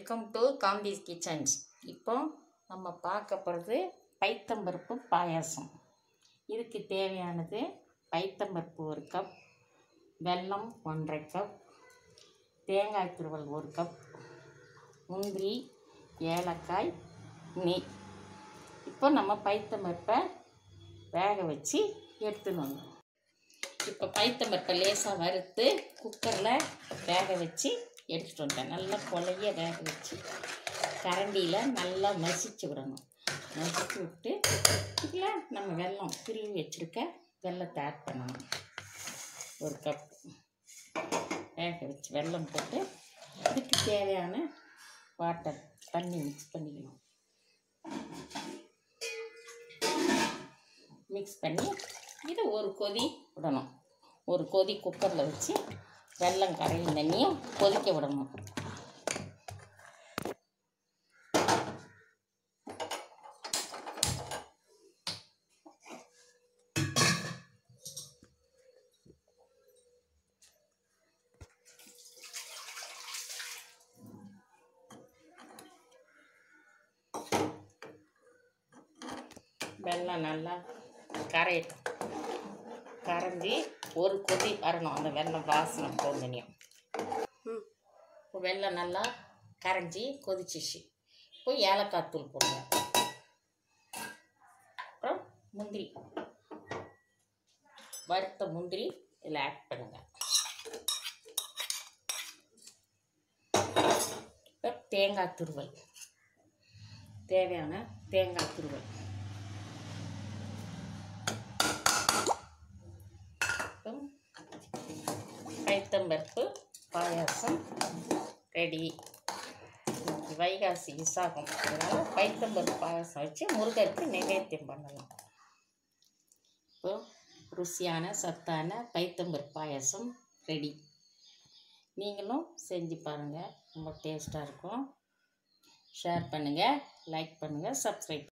welcome to Gandhi's kitchens இப்போ நம்ம பார்க்க போகிறது பைத்தம்பருப்பு பாயாசம் இதுக்கு தேவையானது பைத்தம்பருப்பு ஒரு கப் வெல்லம் ஒன்றரை கப் தேங்காய் துருவல் ஒரு கப் முந்திரி ஏலக்காய் நெய் இப்போ நம்ம பைத்தம்பருப்பை வேக வச்சு எடுத்துன்னு வந்தோம் இப்போ பைத்தம்பருப்பை லேசாக வறுத்து குக்கரில் வேக வச்சு எடுத்துகிட்டு வந்துட்டேன் நல்லா கொலைய வேக வச்சு கரண்டியில் நல்லா மசிச்சு விடணும் மசிச்சு விட்டு இதில் நம்ம வெல்லம் திருவி வச்சுருக்க வெல்லத்தை ஆட் பண்ணணும் ஒரு கப் வேக வச்சு வெல்லம் போட்டு இதுக்கு தேவையான வாட்டர் தண்ணி மிக்ஸ் பண்ணிக்கணும் மிக்ஸ் பண்ணி இதை ஒரு கொதி விடணும் ஒரு கொதி குக்கரில் வச்சு வெல்லம் கரையும் தண்ணியும் கொதிக்க விடணும் வெல்லம் நல்லா கரையட்டும் கரைஞ்சி ஒரு கொதி வரணும் அந்த வெல்லம் வாசனை போந்தனியும் இப்போ வெல்லம் நல்லா கரைஞ்சி கொதிச்சிச்சு இப்போ ஏலக்காய் தூள் போடுங்க அப்புறம் முந்திரி வறுத்த முந்திரி இதில் ஆட் பண்ணுங்க இப்போ தேங்காய் துருவல் தேவையான தேங்காய் துருவல் அப்புறம் பைத்தம்பருப்பு பாயாசம் ரெடி வைகாசி விசாகம் அதனால் பைத்தம்பருப்பு பாயாசம் வச்சு முருகருக்கு நைவேத்தியம் பண்ணலாம் இப்போ ருசியான சத்தான பைத்தம்பருப்பு பாயாசம் ரெடி நீங்களும் செஞ்சு பாருங்கள் ரொம்ப டேஸ்ட்டாக இருக்கும் ஷேர் பண்ணுங்கள் லைக் பண்ணுங்கள் சப்ஸ்கிரைப்